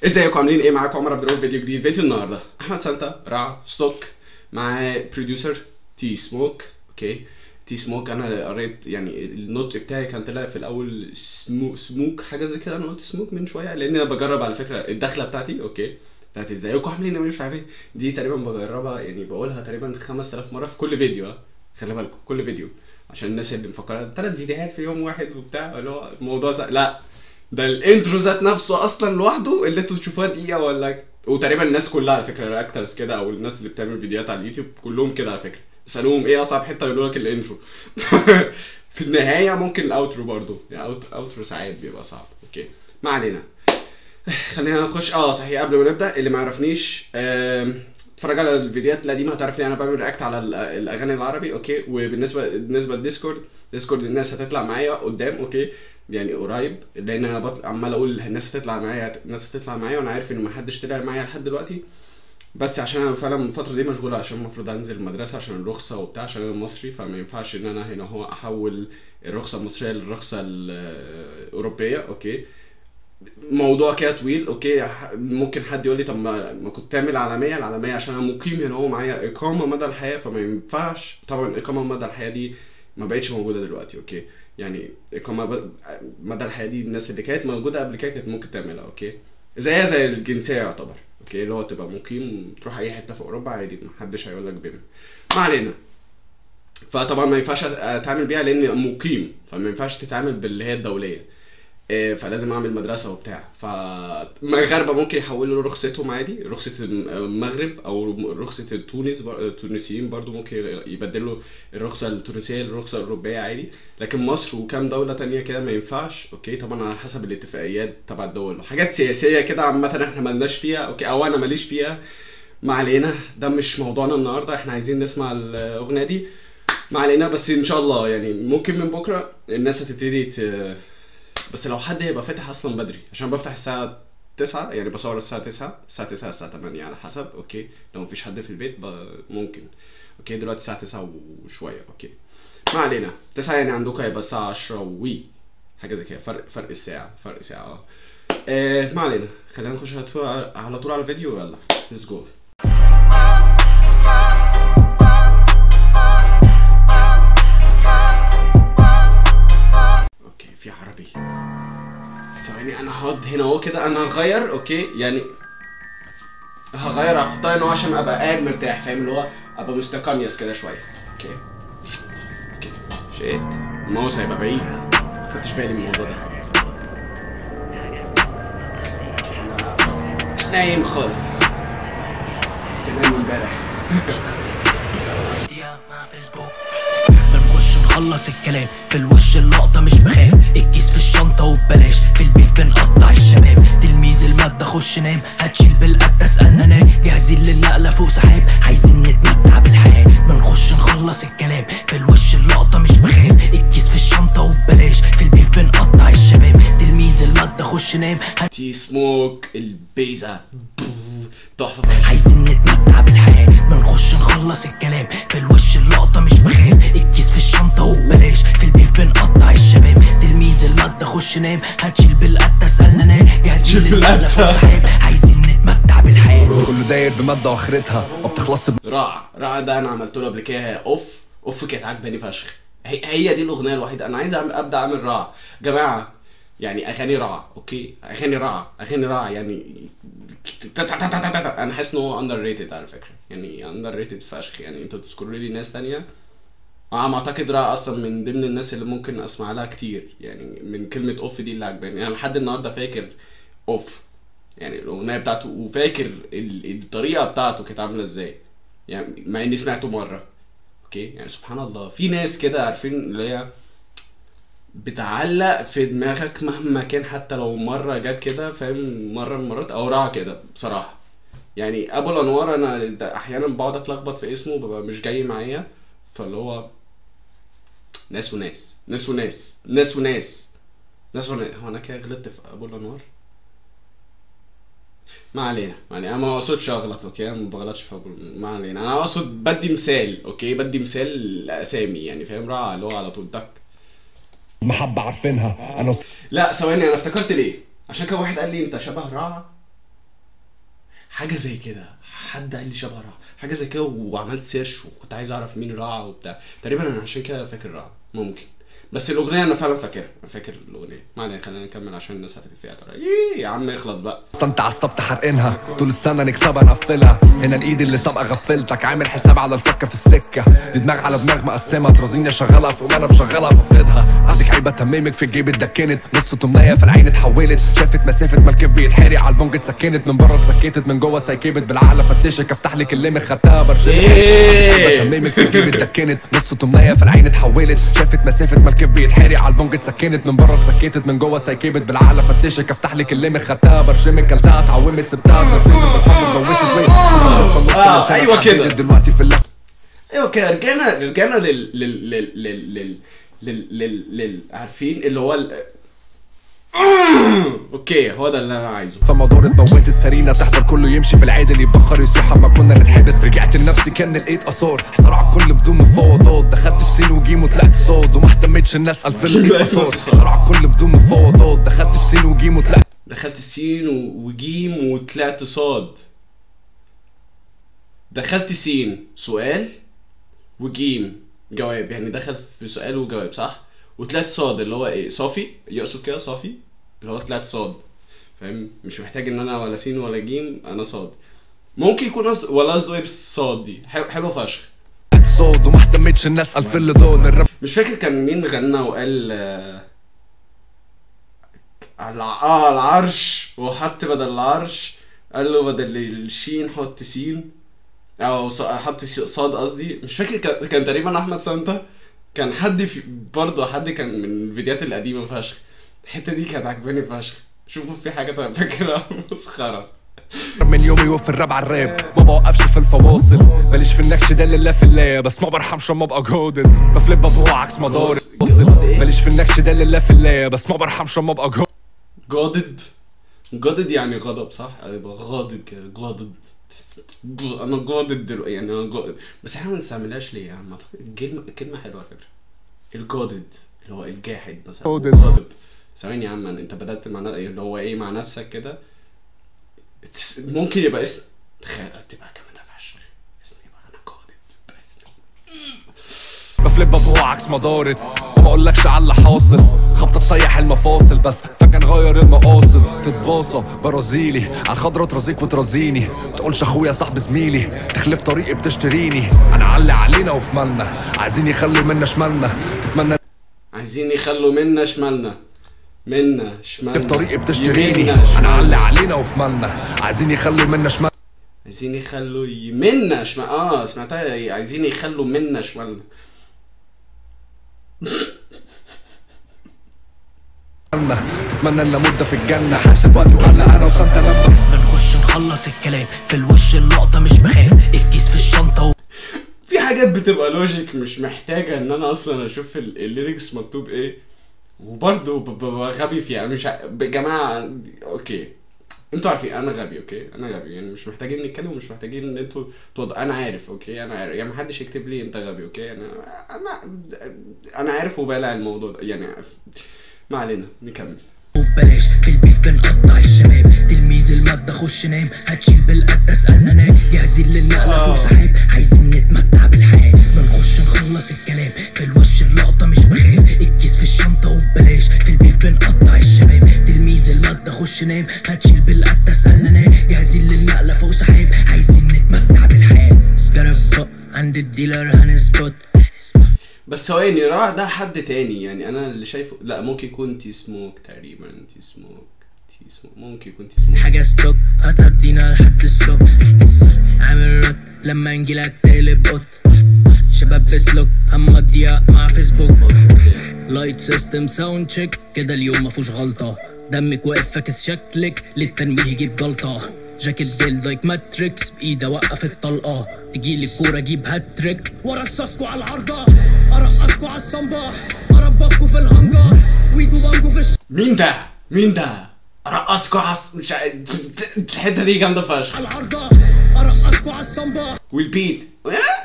ازيكم عاملين ايه معاكم عمر عبد الرؤوف فيديو جديد فيديو النهارده احمد سانتا رع ستوك مع بروديوسر تي سموك اوكي تي سموك انا قريت يعني النطق بتاعي كان طلع في الاول سمو سموك حاجه زي كده انا قلت سموك من شويه لان انا بجرب على فكره الدخله بتاعتي اوكي بتاعت ازيكم عاملين ايه مش عارف ايه دي تقريبا بجربها يعني بقولها تقريبا 5000 مره في كل فيديو ها خلي بالكم كل فيديو عشان الناس اللي مفكره ثلاث فيديوهات في يوم واحد وبتاع اللي هو الموضوع سهل. لا ده الانترو ذات نفسه اصلا لوحده اللي انتوا تشوفوها دقيقه ولا وتقريبا الناس كلها على فكره الاكترز كده او الناس اللي بتعمل فيديوهات على اليوتيوب كلهم كده على فكره اسالوهم ايه اصعب حته يقولوا لك الانترو في النهايه ممكن الاوترو برضو يعني أوت- اوترو ساعات بيبقى صعب اوكي ما علينا خلينا نخش اه صحيح قبل ما نبدا اللي ما يعرفنيش آم، اتفرج على الفيديوهات القديمه هتعرف ان انا بعمل رياكت على ال- الاغاني العربي اوكي وبالنسبه بالنسبه للديسكورد ديسكورد الناس هتطلع معايا قدام اوكي يعني قريب لان انا بطل... عمال اقول الناس هتطلع معايا الناس هتطلع معايا وانا عارف ان محدش طلع معايا لحد دلوقتي بس عشان انا فعلا الفتره دي مشغوله عشان المفروض انزل المدرسه عشان الرخصه وبتاع عشان انا مصري فما ينفعش ان انا هنا هو احول الرخصه المصريه للرخصه الاوروبيه اوكي موضوع كده طويل اوكي ح- ممكن حد يقول لي طب ما, ما كنت تعمل علاميه العلاميه عشان انا مقيم هنا هو معايا اقامه مدى الحياه فما ينفعش طبعا الاقامه مدى الحياه دي ما بقتش موجوده دلوقتي اوكي يعني اقامه ب- مدى الحياه دي الناس اللي كانت موجوده قبل كده كانت ممكن تعملها اوكي زيها زي الجنسيه يعتبر اوكي اللي هو تبقى مقيم تروح اي حته في اوروبا عادي محدش هيقول لك بما ما علينا فطبعا ما ينفعش اتعامل بيها لان مقيم فما ينفعش تتعامل باللي هي الدوليه إيه، فلازم اعمل مدرسه وبتاع فمغاربه ممكن يحولوا رخصتهم عادي رخصه المغرب او رخصه تونس بر- التونسيين برضو ممكن يبدلوا الرخصه التونسيه للرخصه الاوروبيه عادي لكن مصر وكام دوله تانية كده ما ينفعش اوكي طبعا على حسب الاتفاقيات تبع الدول وحاجات سياسيه كده عامه احنا ملناش فيها اوكي او انا ماليش فيها ما علينا ده مش موضوعنا النهارده احنا عايزين نسمع الاغنيه دي ما علينا بس ان شاء الله يعني ممكن من بكره الناس هتبتدي ت... بس لو حد هيبقى فاتح اصلا بدري عشان بفتح الساعه 9 يعني بصور الساعه 9 الساعه 9 الساعه 8 على حسب اوكي لو مفيش حد في البيت ب... ممكن اوكي دلوقتي الساعه 9 وشويه اوكي ما علينا 9 يعني عندكم هيبقى الساعه 10 وي حاجه زي كده فرق فرق الساعه فرق ساعه اه آه، ما علينا خلينا نخش على طول على طول على الفيديو يلا ليتس جو اوكي في عربي ثواني انا هقعد هنا اهو كده انا هغير اوكي يعني هغير احطها هنا أهو عشان ابقى قاعد مرتاح فاهم اللي هو ابقى مستقنيس كده شويه اوكي اوكي شيت الماوس هيبقى بعيد ما خدتش بالي من الموضوع ده أنا نايم خالص كنت نايم امبارح مع فيسبوك بنخش نخلص الكلام في الوش اللقطة مش بخاف الكيس في الشنطة وببلاش في البيت بنقطع الشباب تلميذ المادة خش نام هتشيل بالقد اسألنا نام جاهزين للنقلة فوق سحاب عايزين نتمتع بالحياة بنخش نخلص الكلام في الوش اللقطة مش بخاف الكيس في الشنطة وببلاش في البيت بنقطع الشباب تلميذ المادة خش نام هت... تي سموك البيزا بوف، تحفه فشخ عايزين نتمتع بالحياة بنخش نخلص الكلام في الوش اللقطة مش بخاف الكيس في الشنطة وببلاش في البيت بنقطع الشباب تلميذ المادة خش نام هتشيل بالقطة اسألنا نام جاهزين شيل للنقلة فوق بالقطة. سحاب عايزين نتمتع بالحياة كله داير بمادة واخرتها ما بتخلصش رائع رائع ده انا عملت له قبل كده اوف اوف كانت عجباني فشخ هي, هي دي الاغنيه الوحيده انا عايز أعمل- ابدا اعمل رائع جماعه يعني اغاني رائع اوكي اغاني رائع اغاني رائع يعني انا حاسس ان هو اندر ريتد على فكره يعني اندر ريتد فشخ يعني انتوا تذكروا لي ناس تانية انا ما اعتقد رائع اصلا من ضمن الناس اللي ممكن اسمع لها كتير يعني من كلمه اوف دي اللي عجباني انا لحد النهارده فاكر اوف يعني الاغنيه بتاعته وفاكر ال- الطريقه بتاعته كانت عامله ازاي يعني مع اني سمعته مره اوكي يعني سبحان الله في ناس كده عارفين اللي هي بتعلق في دماغك مهما كان حتى لو مره جت كده فاهم مره من المرات او راعه كده بصراحه يعني ابو الانوار انا ده احيانا بقعد اتلخبط في اسمه ببقى مش جاي معايا فاللي هو ناس وناس ناس وناس ناس وناس ناس وناس هو انا كده غلطت في ابو الانوار ما علينا ما علينا انا ما اقصدش اغلط اوكي انا ما بغلطش في أبو- ما علينا انا اقصد بدي مثال اوكي بدي مثال اسامي يعني فاهم راعي اللي هو على طول تك محبة عارفينها انا لا ثواني انا افتكرت ليه عشان كده واحد قال لي انت شبه رع حاجه زي كده حد قال لي شبه رع حاجه زي كده وعملت سيرش وكنت عايز اعرف مين رع وبتاع تقريبا انا عشان كده فاكر رع ممكن بس الاغنيه انا فعلا فاكرها انا فاكر الاغنيه ما علينا خلينا نكمل عشان الناس هتتفق ترى ايه يا عم اخلص بقى اصلا انت عصبت حرقينها طول السنه نكسبها نقفلها هنا الايد اللي سابقه غفلتك عامل حساب على الفكه في السكه دي دماغ على دماغ مقسمه ترازيني اشغلها فوق انا مشغلها بفردها عندك عيبه تميمك في الجيب اتدكنت نص تمنيه في العين اتحولت شافت مسافه ما الكيف بيتحرق على البونج اتسكنت من بره اتسكتت من جوه سيكبت بالعقل فتشك افتح لك الليمت خدتها برشمك إيه. عيبة تميمك في الجيب اتدكنت نص تمنيه في العين اتحولت شافت مسافه ما الكيف بيتحرق على البونج اتسكنت من بره اتسكتت من جوه سيكبت بالعقل فتشك افتح لك الليمت خدتها برشمك كلتها اتعومت سبتها اتنفست بالحب اتجوزت وين آه، أيوة كده. دلوقتي في اللف ايوه كده رجعنا رجعنا لل لل لل لل لل لل لل لل عارفين اللي هو ال... اوكي هو ده اللي انا عايزه فما دورت موتت سرينا تحضر كله يمشي في العادل يتبخر يصيح اما كنا نتحبس رجعت لنفسي كان لقيت اثار حصار على الكل بدون مفاوضات دخلت في سين وجيم وطلعت صاد وما اهتمتش الناس الف لقيت اثار حصار على الكل بدون مفاوضات دخلت في سين وجيم وطلعت دخلت السين و- وجيم وطلعت صاد دخلت سين سؤال وجيم جواب يعني دخل في سؤال وجواب صح وطلعت صاد اللي هو ايه صافي يقصد كده صافي اللي هو طلعت صاد فاهم مش محتاج ان انا ولا سين ولا جيم انا صاد ممكن يكون قصد ولا قصده ايه بالصاد دي حلو حلو فشخ صاد وما اهتمتش الناس الف اللي دول الراب مش فاكر كان مين غنى وقال آه، على اه العرش وحط بدل العرش قال له بدل الشين حط سين او ص- حط س- صاد قصدي مش فاكر كان, كان تقريبا احمد سانتا كان حد في برضه حد كان من الفيديوهات القديمه فشخ الحته دي كانت عجباني فشخ شوفوا في حاجه تانية فاكرها مسخره من يومي وفي الراب على الراب ما بوقفش في الفواصل ماليش في النكش ده لله في الله بس ما برحمش اما ابقى جودد بفليب بابو عكس مدار بص، جودد إيه؟ ماليش في النكش ده لله في الله بس ما برحمش اما ابقى جودد جادد جادد يعني غضب صح؟ يبقى غاضب كده جادد تحس جو- انا جادد دلوقتي يعني انا جادد بس احنا ما بنستعملهاش ليه يا عم أعتقد الكلمه كلمه حلوه على فكره الجادد اللي هو الجاحد مثلا جادد. غاضب ثواني يا عم انت بدات مع ن- اللي هو ايه مع نفسك كده تس- ممكن يبقى اسم تخيل تبقى جامده فشخ اسم يبقى انا جادد بس بفليب بابو عكس مدارت وما اقولكش على اللي حاصل خبطة تصيح المفاصل بس فجأة نغير المقاصد تتباصى برازيلي على الخضرة ترازيك وترازيني تقولش اخويا صاحب زميلي تخلف طريقي بتشتريني انا علي علينا وفي مالنا عايزين يخلوا منا شمالنا تتمنى عايزين يخلوا منا شمالنا منا شمالنا في طريقي بتشتريني يمنا، انا شمالنا. علي علينا وفي مالنا عايزين يخلوا منا شمالنا عايزين يخلوا ي- منا شمال اه سمعتها عايزين يخلوا منا شمالنا تتمنى ان مدة في الجنة حاسب وقت وعلى انا وسانتا لما بنخش نخلص الكلام في الوش اللقطة مش بخاف الكيس في الشنطة في حاجات بتبقى لوجيك مش محتاجة ان انا اصلا اشوف ال- الليركس مكتوب ايه وبرضه ب- ببقى غبي فيها مش ع... ب- جماعة اوكي انتوا عارفين انا غبي اوكي انا غبي يعني مش محتاجين نتكلم ومش محتاجين ان انتوا توض... انا عارف اوكي انا عارف يعني محدش يكتب لي انت غبي اوكي انا انا انا عارف وبالع الموضوع ده يعني عارف. ما علينا نكمل وببلاش في البيت بنقطع الشباب تلميذ المادة خش نام هتشيل بالقدة اسألنا نام جاهزين للنقلة فوق سحاب عايزين نتمتع بالحياة بنخش نخلص الكلام في الوش اللقطة مش بخاف الكيس في الشنطة وببلاش في البيت بنقطع الشباب تلميذ المادة خش نام هتشيل بالقدة اسألنا نام جاهزين للنقلة فوق سحاب عايزين نتمتع بالحياة سكرب عند الديلر هنسبوت بس ثواني راح ده حد تاني يعني انا اللي شايفه لا ممكن يكون تي سموك تقريبا تي سموك تي سموك ممكن يكون تي سموك حاجة ستوك هتدينا لحد الصبح عامل رد لما نجيلك تقلب قط شباب بتلوك همضيها مع فيسبوك لايت سيستم ساوند تشيك كده اليوم مفهوش غلطة دمك واقف فاكس شكلك للتنويه يجيب جلطة جاكيت بيلد لايك ماتريكس بإيده وقف الطلقة تجيلي الكورة اجيب هاتريك ورصصكوا على العارضة ارقصكوا على الصنبة اربطكوا في الهنجر ويدو بانجو في الش... مين ده مين ده رقصكوا عص مش ع... الحته دي جامده فشخ على العارضة ارقصكوا على الصنبة والبيت آه،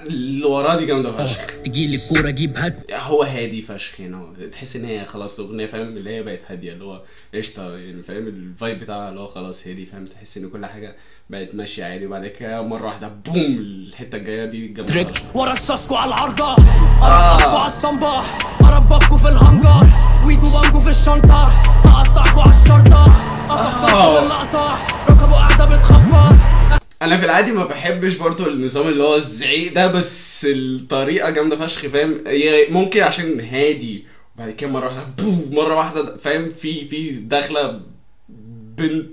اللي وراه دي جامده فشخ تجيلي الكورة اجيب هات هو هادي فشخ يعني هو تحس ان هي خلاص الاغنيه فاهم اللي هي بقت هاديه اللي هو قشطه يعني فاهم الفايب بتاعها اللي هو خلاص هادي فاهم تحس ان كل حاجه بقت ماشيه عادي وبعد كده مره واحده بوم الحته الجايه دي جامده تريك فشخ ورا الساسكو على العارضة ارقصكوا على الصنبة اربكوا في الهنجر ويدو بانجو في الشنطة اقطعكوا على الشرطة افكركوا باللقطة ركبوا قاعدة بتخفض انا في العادي ما بحبش برضو النظام اللي هو الزعيق ده بس الطريقه جامده فشخ فاهم هي ممكن عشان هادي وبعد كده مره واحده بوف مره واحده فاهم في في داخله بنت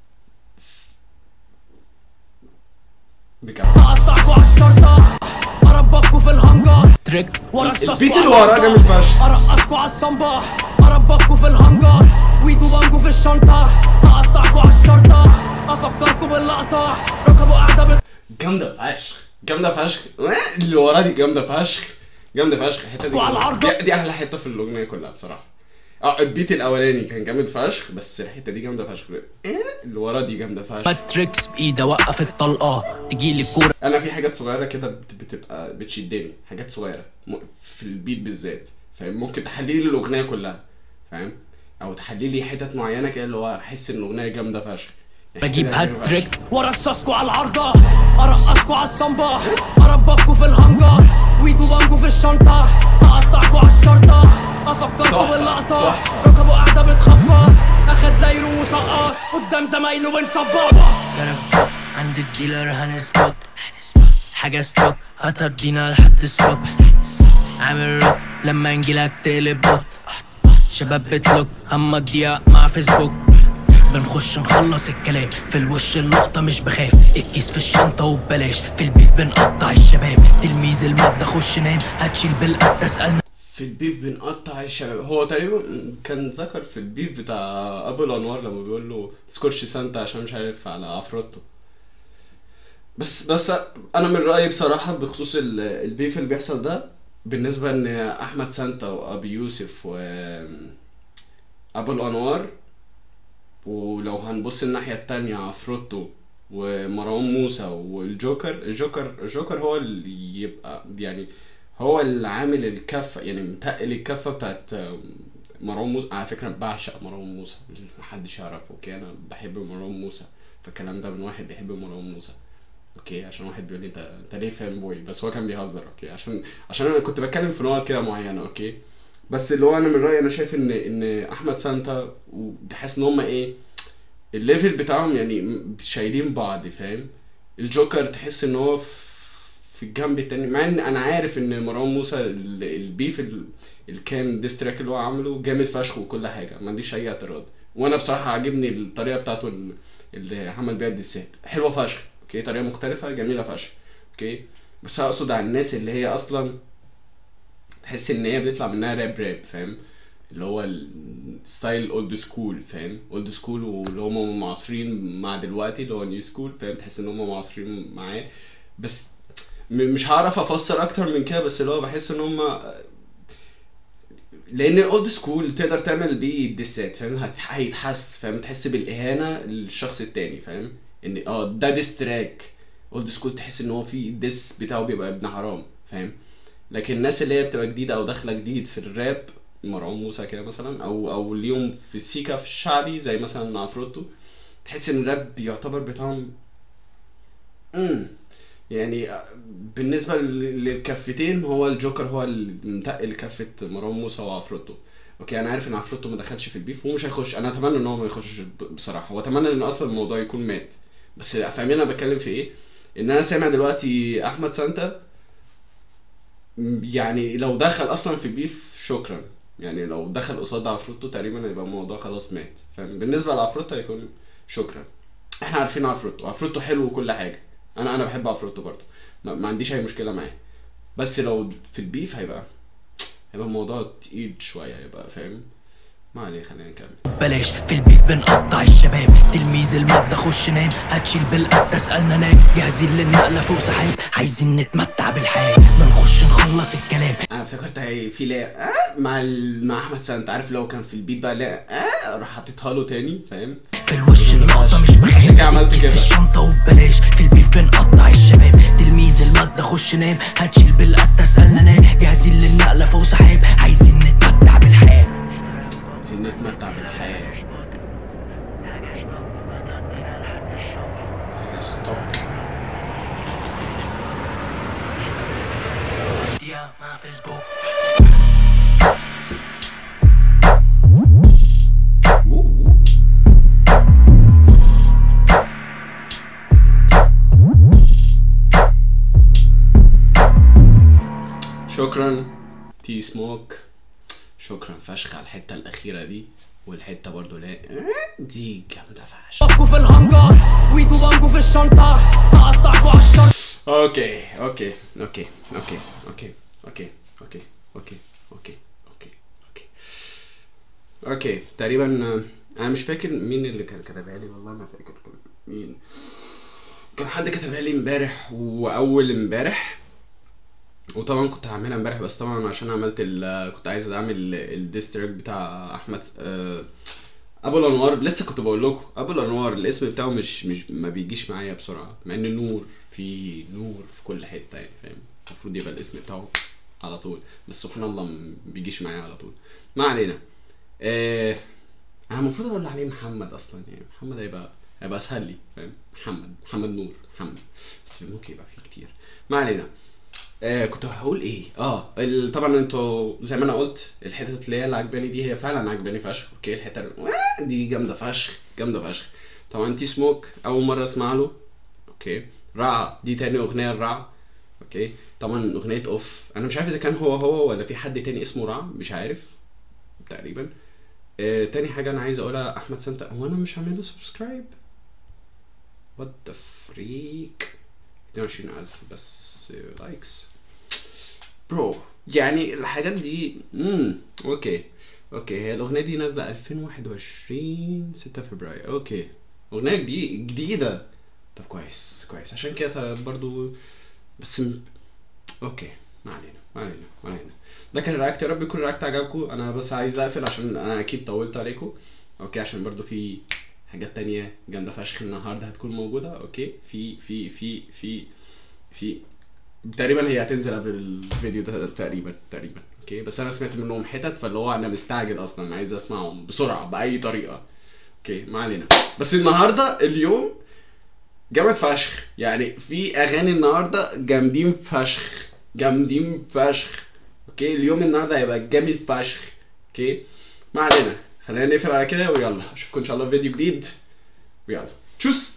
بكام اقطعكوا على الشرطة اربكوا في الهنجر تريك ورا الساسكو البيت على اللي وراه العارضة. جامد فشخ ارقصكوا على الصنبة اربكوا في الهنجر ويدو بانجو في الشنطة اقطعكوا على الشرطة افكركوا باللقطة ركبوا قاعدة بت جامده فشخ جامده فشخ اللي وراه دي جامده فشخ جامده فشخ الحته دي وعلى العارضة. دي, دي احلى حته في الاغنيه كلها بصراحه اه البيت الاولاني كان جامد فشخ بس الحته دي جامده فشخ ايه اللي وراه دي جامده فشخ باتريكس بايده وقف الطلقة تجيلي الكورة انا في حاجات صغيره كده بت- بتبقى بتشدني حاجات صغيره م- في البيت بالذات فاهم ممكن تحلي لي الاغنيه كلها فاهم او تحلي لي حتت معينه كده اللي هو احس ان الاغنيه جامده فشخ الحتة بجيب دي جامدة هاتريك فشخ. ورا الساسكو على العارضة ارقصكوا على الصنبة اربكوا في الهنجر ويدو بانجو في الشنطة اقطعكوا على الشرطة افكركوا تحفة، باللقطة تحفة. ركبوا قاعدة بتخفض اخد دايره وسقط قدام زمايله ونصبط عند الديلر هنسبوت حاجة ستوب هتدينا لحد الصبح عامل روك لما نجيلك تقلب بوت شباب بتلوك اما الدقيقة مع فيسبوك بنخش نخلص الكلام في الوش اللقطة مش بخاف الكيس في الشنطة وببلاش في البيف بنقطع الشباب تلميذ المادة خش نام هتشيل بالقد اسألنا في البيف بنقطع الشباب هو تقريبا كان ذكر في البيف بتاع ابو الانوار لما بيقول له تسكرش سانتا عشان مش عارف على عفروتو بس بس انا من رايي بصراحه بخصوص ال- البيف اللي بيحصل ده بالنسبه ان احمد سانتا وابي يوسف و ابو الانوار ولو هنبص الناحيه التانية عفروتو ومروان موسى والجوكر الجوكر الجوكر هو اللي يبقى يعني هو اللي عامل الكفه يعني متقل الكفه بتاعت مروان موسى على فكره بعشق مروان موسى محدش يعرفه اوكي انا بحب مروان موسى فالكلام ده من واحد بيحب مروان موسى اوكي عشان واحد بيقول لي انت انت ليه فان بوي بس هو كان بيهزر اوكي عشان عشان انا كنت بتكلم في نقط كده معينه اوكي بس اللي هو انا من رايي انا شايف ان ان احمد سانتا وتحس ان هم ايه الليفل بتاعهم يعني م- شايلين بعض فاهم الجوكر تحس ان هو في في الجنب التاني مع ان انا عارف ان مروان موسى ال- البيف ال- اللي كان ديستراك اللي هو عامله جامد فشخ وكل حاجه ما عنديش اي اعتراض وانا بصراحه عاجبني الطريقه بتاعته ال- اللي عمل بيها الديسات حلوه فشخ اوكي طريقه مختلفه جميله فشخ اوكي بس انا اقصد على الناس اللي هي اصلا تحس ان هي بيطلع منها راب راب فاهم اللي هو الستايل اولد سكول فاهم اولد سكول واللي هم معاصرين مع دلوقتي اللي هو نيو سكول فاهم تحس ان هم معاصرين معاه بس م- مش هعرف افسر اكتر من كده بس اللي هو بحس ان هم لان الاولد سكول تقدر تعمل بيه ديسات فاهم هت- هيتحس فاهم تحس بالاهانه للشخص التاني فاهم ان اه ده ديس تراك اولد سكول تحس ان هو في الديس بتاعه بيبقى ابن حرام فاهم لكن الناس اللي هي بتبقى جديده او داخله جديد في الراب مروان موسى كده مثلا او او اليوم في السيكا في الشعبي زي مثلا عفروتو تحس ان الراب يعتبر بتاعهم امم يعني بالنسبه لل- للكفتين هو الجوكر هو اللي متقل كفه مروان موسى وعفروتو اوكي انا عارف ان عفروتو ما دخلش في البيف ومش هيخش انا اتمنى ان هو ما يخشش ب- بصراحه واتمنى ان اصلا الموضوع يكون مات بس فاهمين انا بتكلم في ايه ان انا سامع دلوقتي احمد سانتا م- يعني لو دخل اصلا في البيف شكرا يعني لو دخل قصاد عفروتو تقريبا هيبقى الموضوع خلاص مات فاهم بالنسبه لعفروتو هيكون شكرا احنا عارفين عفروتو عفروتو حلو وكل حاجه انا انا بحب عفروتو برضه ما, ما عنديش اي مشكله معاه بس لو في البيف هيبقى هيبقى الموضوع تقيل شويه هيبقى فاهم ما عليه خلينا نكمل بلاش في البيف بنقطع الشباب تلميذ المادة خش نام هتشيل بالقد اسألنا نام جاهزين للنقلة فوق سحاب عايزين نتمتع بالحياة بنخش نخلص الكلام انا افتكرت هي في لا آه مع ال... مع احمد سانت عارف لو كان في البيت بقى لا آه راح حاططها له تاني فاهم في الوش اللقطة مش عشان بخاف كده عملت الكيس كده. في الشنطة وببلاش في البيف بنقطع الشباب تلميذ المادة خش نام هتشيل بالقطة اسألنا نام جاهزين للنقلة فوق سحاب عايزين نتمتع بالحياة عايزين نتمتع بالحياة هنا ستوب يا مع فيسبوك شكرا تي سموك شكرا فشخ على الحتة الأخيرة دي والحتة برضو لا دي جامدة فشخ بانكو في الهنجر ويدو بانكو في الشنطة هقطعكوا على الشنطة اوكي اوكي اوكي اوكي اوكي اوكي اوكي اوكي اوكي اوكي اوكي اوكي تقريبا آه، انا مش فاكر مين اللي كان كتبها لي والله ما فاكر كان مين كان حد كتبها لي امبارح واول امبارح وطبعا كنت هعملها امبارح بس طبعا عشان عملت ال كنت عايز اعمل الديستريك بتاع احمد آه، ابو الانوار لسه كنت بقول لكم ابو الانوار الاسم بتاعه مش مش ما بيجيش معايا بسرعه مع ان نور في نور في كل حته يعني فاهم المفروض يبقى الاسم بتاعه على طول بس سبحان الله ما بيجيش معايا على طول ما علينا آه انا المفروض اقول عليه محمد اصلا يعني محمد هيبقى هيبقى اسهل لي فاهم محمد محمد نور محمد بس ممكن يبقى فيه كتير ما علينا آه كنت هقول ايه اه ال- طبعا انتوا زي ما انا قلت الحتت اللي هي اللي عجباني دي هي فعلا عجباني فشخ اوكي الحته اللي- آه، دي جامده فشخ جامده فشخ طبعا تي سموك اول مره اسمع له اوكي رع دي تاني اغنيه لرع اوكي طبعا اغنيه اوف انا مش عارف اذا كان هو هو ولا في حد تاني اسمه رع مش عارف تقريبا آه تاني حاجه انا عايز اقولها احمد سانتا هو انا مش عامل له سبسكرايب وات ذا فريك 22000 بس لايكس برو يعني الحاجات دي امم اوكي اوكي هي الاغنيه دي نازله 2021 6 فبراير اوكي اغنيه جديده جديده طب كويس كويس عشان كده برضو بس م... اوكي ما علينا ما علينا ما علينا ده كان الرياكت يا رب يكون الرياكت عجبكم انا بس عايز اقفل عشان انا اكيد طولت عليكم اوكي عشان برضو في حاجات تانية جامدة فشخ النهاردة هتكون موجودة اوكي في في في في في تقريبا هي هتنزل قبل الفيديو ده تقريبا تقريبا اوكي بس انا سمعت منهم حتت فاللي هو انا مستعجل اصلا عايز اسمعهم بسرعة بأي طريقة اوكي ما علينا بس النهاردة اليوم جامد فشخ يعني في اغاني النهارده جامدين فشخ جامدين فشخ اوكي اليوم النهارده هيبقى جامد فشخ اوكي ما علينا خلينا نقفل على كده ويلا اشوفكم ان شاء الله في فيديو جديد ويلا تشوس